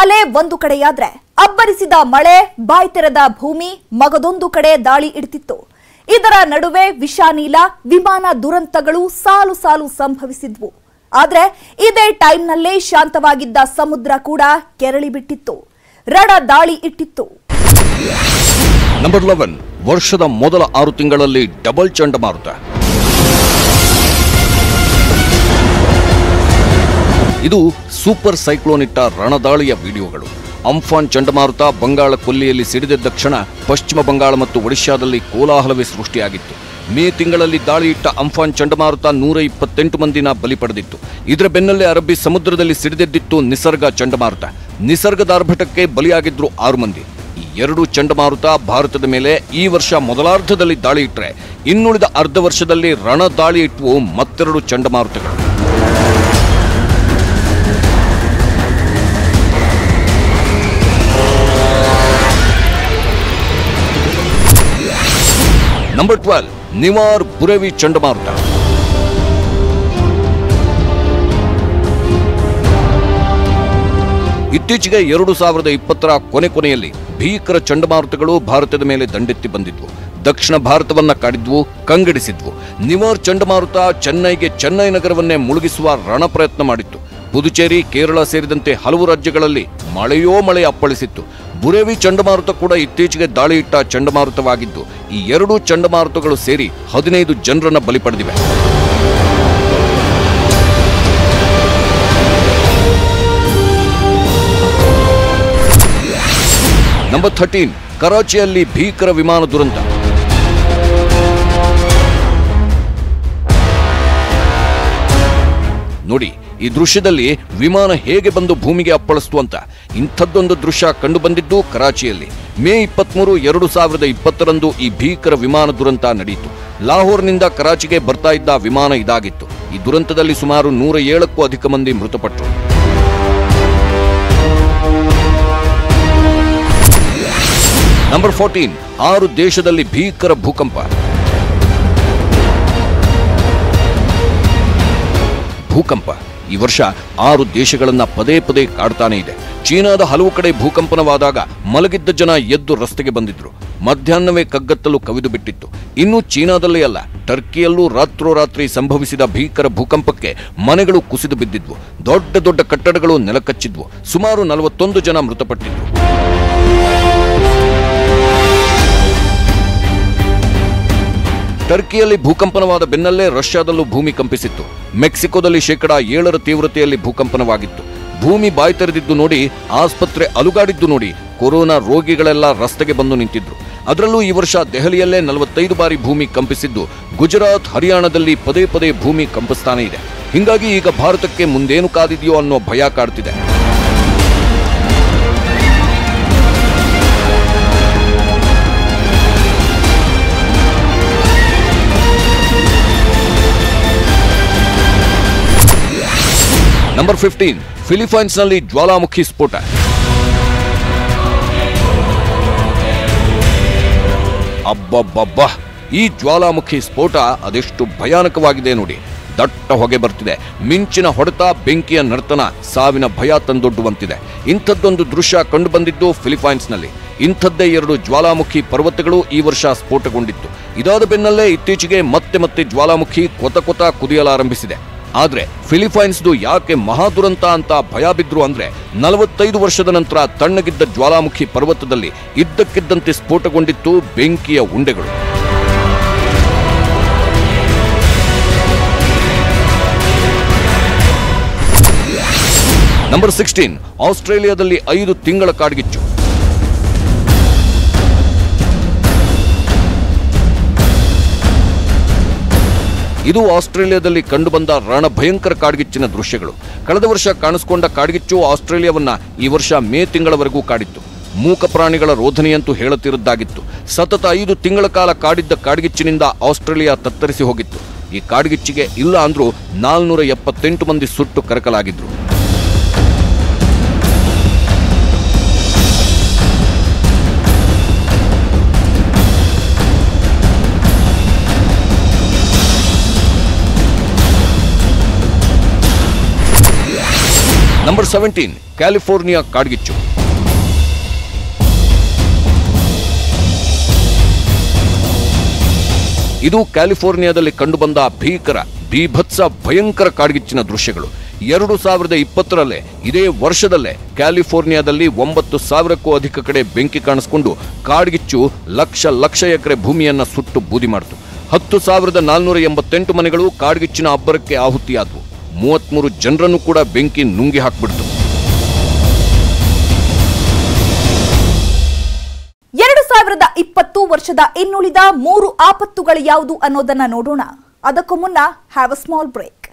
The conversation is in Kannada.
ಅಲೆ ಒಂದು ಕಡೆಯಾದ್ರೆ ಅಬ್ಬರಿಸಿದ ಮಳೆ ಬಾಯ್ತೆರೆದ ಭೂಮಿ ಮಗದೊಂದು ಕಡೆ ದಾಳಿ ಇಡ್ತಿತ್ತು ಇದರ ನಡುವೆ ವಿಷಾನೀಲ ವಿಮಾನ ದುರಂತಗಳು ಸಾಲು ಸಾಲು ಸಂಭವಿಸಿದ್ವು ಆದ್ರೆ ಇದೇ ಟೈಮ್ನಲ್ಲೇ ಶಾಂತವಾಗಿದ್ದ ಸಮುದ್ರ ಕೂಡ ಕೆರಳಿ ಬಿಟ್ಟಿತ್ತು ರಣ ದಾಳಿ ಇಟ್ಟಿತ್ತು ನಂಬರ್ ಲೆವೆನ್ ವರ್ಷದ ಮೊದಲ ಆರು ತಿಂಗಳಲ್ಲಿ ಡಬಲ್ ಚಂಡಮಾರುತ ಇದು ಸೂಪರ್ ಸೈಕ್ಲೋನ್ ಇಟ್ಟ ರಣದಾಳಿಯ ವಿಡಿಯೋಗಳು ಅಂಫಾನ್ ಚಂಡಮಾರುತ ಬಂಗಾಳ ಕೊಲ್ಲಿಯಲ್ಲಿ ಸಿಡಿದಿದ್ದ ಕ್ಷಣ ಪಶ್ಚಿಮ ಬಂಗಾಳ ಮತ್ತು ಒಡಿಶಾದಲ್ಲಿ ಕೋಲಾಹಲವೇ ಸೃಷ್ಟಿಯಾಗಿತ್ತು ಮೇ ತಿಂಗಳಲ್ಲಿ ದಾಳಿ ಇಟ್ಟ ಅಂಫಾನ್ ಚಂಡಮಾರುತ ನೂರ ಇಪ್ಪತ್ತೆಂಟು ಮಂದಿನ ಬಲಿ ಪಡೆದಿತ್ತು ಇದರ ಬೆನ್ನಲ್ಲೇ ಅರಬ್ಬಿ ಸಮುದ್ರದಲ್ಲಿ ಸಿಡಿದೆದ್ದಿತ್ತು ನಿಸರ್ಗ ಚಂಡಮಾರುತ ನಿಸರ್ಗದ ಆರ್ಭಟಕ್ಕೆ ಬಲಿಯಾಗಿದ್ರು ಆರು ಮಂದಿ ಈ ಎರಡು ಚಂಡಮಾರುತ ಭಾರತದ ಮೇಲೆ ಈ ವರ್ಷ ಮೊದಲಾರ್ಧದಲ್ಲಿ ದಾಳಿ ಇಟ್ಟರೆ ಇನ್ನುಳಿದ ಅರ್ಧ ವರ್ಷದಲ್ಲಿ ರಣ ದಾಳಿ ಇಟ್ಟವು ಮತ್ತೆರಡು ಚಂಡಮಾರುತಗಳು ನಂಬರ್ ಟ್ವೆಲ್ ನಿವಾರ್ ಬುರೆವಿ ಚಂಡಮಾರುತ ಇತ್ತೀಚೆಗೆ ಎರಡು ಸಾವಿರದ ಇಪ್ಪತ್ತರ ಕೊನೆ ಕೊನೆಯಲ್ಲಿ ಭೀಕರ ಚಂಡಮಾರುತಗಳು ಭಾರತದ ಮೇಲೆ ದಂಡೆತ್ತಿ ಬಂದಿದ್ವು ದಕ್ಷಿಣ ಭಾರತವನ್ನ ಕಾಡಿದ್ವು ಕಂಗೆಡಿಸಿದ್ವು ನಿವಾರ್ ಚಂಡಮಾರುತ ಚೆನ್ನೈಗೆ ಚೆನ್ನೈ ನಗರವನ್ನೇ ಮುಳುಗಿಸುವ ರಣ ಪ್ರಯತ್ನ ಮಾಡಿತ್ತು ಪುದುಚೇರಿ ಕೇರಳ ಸೇರಿದಂತೆ ಹಲವು ರಾಜ್ಯಗಳಲ್ಲಿ ಮಳೆಯೋ ಮಳೆ ಅಪ್ಪಳಿಸಿತ್ತು ಬುರೇವಿ ಚಂಡಮಾರುತ ಕೂಡ ಇತ್ತೀಚೆಗೆ ದಾಳಿ ಇಟ್ಟ ಚಂಡಮಾರುತವಾಗಿದ್ದು ಈ ಎರಡೂ ಚಂಡಮಾರುತಗಳು ಸೇರಿ ಹದಿನೈದು ಜನರನ್ನ ಬಲಿ ಪಡೆದಿವೆ ನಂಬರ್ ಥರ್ಟೀನ್ ಕರಾಚಿಯಲ್ಲಿ ಭೀಕರ ವಿಮಾನ ದುರಂತ ನೋಡಿ ಈ ದೃಶ್ಯದಲ್ಲಿ ವಿಮಾನ ಹೇಗೆ ಬಂದು ಭೂಮಿಗೆ ಅಪ್ಪಳಿಸ್ತು ಅಂತ ಇಂಥದ್ದೊಂದು ದೃಶ್ಯ ಕಂಡು ಬಂದಿದ್ದು ಕರಾಚಿಯಲ್ಲಿ ಮೇ ಇಪ್ಪತ್ಮೂರು ಎರಡು ಸಾವಿರದ ಇಪ್ಪತ್ತರಂದು ಈ ಭೀಕರ ವಿಮಾನ ದುರಂತ ನಡೆಯಿತು ಲಾಹೋರ್ನಿಂದ ಕರಾಚಿಗೆ ಬರ್ತಾ ಇದ್ದ ವಿಮಾನ ಇದಾಗಿತ್ತು ಈ ದುರಂತದಲ್ಲಿ ಸುಮಾರು ನೂರ ಏಳಕ್ಕೂ ಅಧಿಕ ಮಂದಿ ಮೃತಪಟ್ಟರು ನಂಬರ್ ಫೋರ್ಟೀನ್ ಆರು ದೇಶದಲ್ಲಿ ಭೀಕರ ಭೂಕಂಪ ಭೂಕಂಪ ಈ ವರ್ಷ ಆರು ದೇಶಗಳನ್ನ ಪದೇ ಪದೇ ಕಾಡ್ತಾನೆ ಇದೆ ಚೀನಾದ ಹಲವು ಕಡೆ ಭೂಕಂಪನವಾದಾಗ ಮಲಗಿದ್ದ ಜನ ಎದ್ದು ರಸ್ತೆಗೆ ಬಂದಿದ್ರು ಮಧ್ಯಾಹ್ನವೇ ಕಗ್ಗತ್ತಲು ಕವಿದು ಬಿಟ್ಟಿತ್ತು ಇನ್ನು ಚೀನಾದಲ್ಲೇ ಅಲ್ಲ ಟರ್ಕಿಯಲ್ಲೂ ರಾತ್ರೋರಾತ್ರಿ ಸಂಭವಿಸಿದ ಭೀಕರ ಭೂಕಂಪಕ್ಕೆ ಮನೆಗಳು ಕುಸಿದು ಬಿದ್ದಿದ್ವು ದೊಡ್ಡ ದೊಡ್ಡ ಕಟ್ಟಡಗಳು ನೆಲಕಚ್ಚಿದ್ವು ಸುಮಾರು ನಲವತ್ತೊಂದು ಜನ ಮೃತಪಟ್ಟಿದ್ರು ಟರ್ಕಿಯಲ್ಲಿ ಭೂಕಂಪನವಾದ ಬೆನ್ನಲ್ಲೇ ರಷ್ಯಾದಲ್ಲೂ ಭೂಮಿ ಕಂಪಿಸಿತ್ತು ಮೆಕ್ಸಿಕೋದಲ್ಲಿ ಶೇಕಡಾ ಏಳರ ತೀವ್ರತೆಯಲ್ಲಿ ಭೂಕಂಪನವಾಗಿತ್ತು ಭೂಮಿ ಬಾಯಿ ತೆರೆದಿದ್ದು ನೋಡಿ ಆಸ್ಪತ್ರೆ ಅಲುಗಾಡಿದ್ದು ನೋಡಿ ಕೊರೋನಾ ರೋಗಿಗಳೆಲ್ಲ ರಸ್ತೆಗೆ ಬಂದು ನಿಂತಿದ್ರು ಅದರಲ್ಲೂ ಈ ವರ್ಷ ದೆಹಲಿಯಲ್ಲೇ ನಲವತ್ತೈದು ಬಾರಿ ಭೂಮಿ ಕಂಪಿಸಿದ್ದು ಗುಜರಾತ್ ಹರಿಯಾಣದಲ್ಲಿ ಪದೇ ಪದೇ ಭೂಮಿ ಕಂಪಿಸ್ತಾನೆ ಇದೆ ಹಿಂಗಾಗಿ ಈಗ ಭಾರತಕ್ಕೆ ಮುಂದೇನು ಕಾದಿದೆಯೋ ಅನ್ನೋ ಭಯ ಕಾಡ್ತಿದೆ ನಂಬರ್ ಫಿಫ್ಟೀನ್ ಫಿಲಿಪೈನ್ಸ್ನಲ್ಲಿ ಜ್ವಾಲಾಮುಖಿ ಸ್ಫೋಟ ಅಬ್ಬಬ್ಬಬ್ಬ ಈ ಜ್ವಾಲಾಮುಖಿ ಸ್ಫೋಟ ಅದೆಷ್ಟು ಭಯಾನಕವಾಗಿದೆ ನೋಡಿ ದಟ್ಟ ಹೊಗೆ ಬರ್ತಿದೆ ಮಿಂಚಿನ ಹೊಡೆತ ಬೆಂಕಿಯ ನರ್ತನ ಸಾವಿನ ಭಯ ತಂದೊಡ್ಡುವಂತಿದೆ ಇಂಥದ್ದೊಂದು ದೃಶ್ಯ ಕಂಡುಬಂದಿದ್ದು ಫಿಲಿಪೈನ್ಸ್ನಲ್ಲಿ ಇಂಥದ್ದೇ ಎರಡು ಜ್ವಾಲಾಮುಖಿ ಪರ್ವತಗಳು ಈ ವರ್ಷ ಸ್ಫೋಟಗೊಂಡಿತ್ತು ಇದಾದ ಬೆನ್ನಲ್ಲೇ ಇತ್ತೀಚೆಗೆ ಮತ್ತೆ ಮತ್ತೆ ಜ್ವಾಲಾಮುಖಿ ಕೊತ ಕೊತ ಕುದಿಯಲಾರಂಭಿಸಿದೆ ಆದ್ರೆ ಫಿಲಿಪೈನ್ಸ್ದು ಯಾಕೆ ಮಹಾದುರಂತ ಅಂತ ಭಯ ಬಿದ್ರು ಅಂದ್ರೆ ನಲವತ್ತೈದು ವರ್ಷದ ನಂತರ ತಣ್ಣಗಿದ್ದ ಜ್ವಾಲಾಮುಖಿ ಪರ್ವತದಲ್ಲಿ ಇದ್ದಕ್ಕಿದ್ದಂತೆ ಸ್ಫೋಟಗೊಂಡಿತ್ತು ಬೆಂಕಿಯ ಉಂಡೆಗಳು ನಂಬರ್ ಸಿಕ್ಸ್ಟೀನ್ ಆಸ್ಟ್ರೇಲಿಯಾದಲ್ಲಿ ಐದು ತಿಂಗಳ ಕಾಡ್ಗಿಚ್ಚು ಇದು ಆಸ್ಟ್ರೇಲಿಯಾದಲ್ಲಿ ಕಂಡುಬಂದ ರಣ ಭಯಂಕರ ಕಾಡ್ಗಿಚ್ಚಿನ ದೃಶ್ಯಗಳು ಕಳೆದ ವರ್ಷ ಕಾಣಿಸಿಕೊಂಡ ಕಾಡ್ಗಿಚ್ಚು ಆಸ್ಟ್ರೇಲಿಯಾವನ್ನ ಈ ವರ್ಷ ಮೇ ತಿಂಗಳವರೆಗೂ ಕಾಡಿತ್ತು ಮೂಕ ಪ್ರಾಣಿಗಳ ರೋಧನೆಯಂತೂ ಹೇಳುತ್ತಿರುದ್ದಾಗಿತ್ತು ಸತತ ಐದು ತಿಂಗಳ ಕಾಲ ಕಾಡಿದ್ದ ಕಾಡ್ಗಿಚ್ಚಿನಿಂದ ಆಸ್ಟ್ರೇಲಿಯಾ ತತ್ತರಿಸಿ ಹೋಗಿತ್ತು ಈ ಕಾಡ್ಗಿಚ್ಚಿಗೆ ಇಲ್ಲ ಅಂದ್ರೂ ನಾಲ್ನೂರ ಎಪ್ಪತ್ತೆಂಟು ಮಂದಿ ಸುಟ್ಟು ಕರಕಲಾಗಿದ್ರು ನಂಬರ್ ಸೆವೆಂಟೀನ್ ಕ್ಯಾಲಿಫೋರ್ನಿಯಾ ಕಾಡ್ಗಿಚ್ಚು ಇದು ಕ್ಯಾಲಿಫೋರ್ನಿಯಾದಲ್ಲಿ ಕಂಡುಬಂದ ಭೀಕರ ಬೀಭತ್ಸ ಭಯಂಕರ ಕಾಡ್ಗಿಚ್ಚಿನ ದೃಶ್ಯಗಳು ಎರಡು ಸಾವಿರದ ಇಪ್ಪತ್ತರಲ್ಲೇ ಇದೇ ವರ್ಷದಲ್ಲೇ ಕ್ಯಾಲಿಫೋರ್ನಿಯಾದಲ್ಲಿ ಒಂಬತ್ತು ಸಾವಿರಕ್ಕೂ ಅಧಿಕ ಕಡೆ ಬೆಂಕಿ ಕಾಣಿಸಿಕೊಂಡು ಕಾಡ್ಗಿಚ್ಚು ಲಕ್ಷ ಲಕ್ಷ ಎಕರೆ ಭೂಮಿಯನ್ನ ಸುಟ್ಟು ಬೂದಿ ಮಾಡಿತು ಹತ್ತು ಸಾವಿರದ ನಾಲ್ನೂರ ಎಂಬತ್ತೆಂಟು ಮನೆಗಳು ಕಾಡ್ಗಿಚ್ಚಿನ ಅಬ್ಬರಕ್ಕೆ ಆಹುತಿಯಾದವು ಮೂವತ್ಮೂರು ಜನರನ್ನು ಕೂಡ ಬೆಂಕಿ ನುಂಗಿ ಹಾಕ್ಬಿಡ್ತು ಎರಡು ಸಾವಿರದ ಇಪ್ಪತ್ತು ವರ್ಷದ ಇನ್ನುಳಿದ ಮೂರು ಆಪತ್ತುಗಳು ಯಾವುದು ಅನ್ನೋದನ್ನ ನೋಡೋಣ ಅದಕ್ಕೂ ಮುನ್ನ ಹ್ಯಾವ್ ಅ ಸ್ಮಾಲ್ ಬ್ರೇಕ್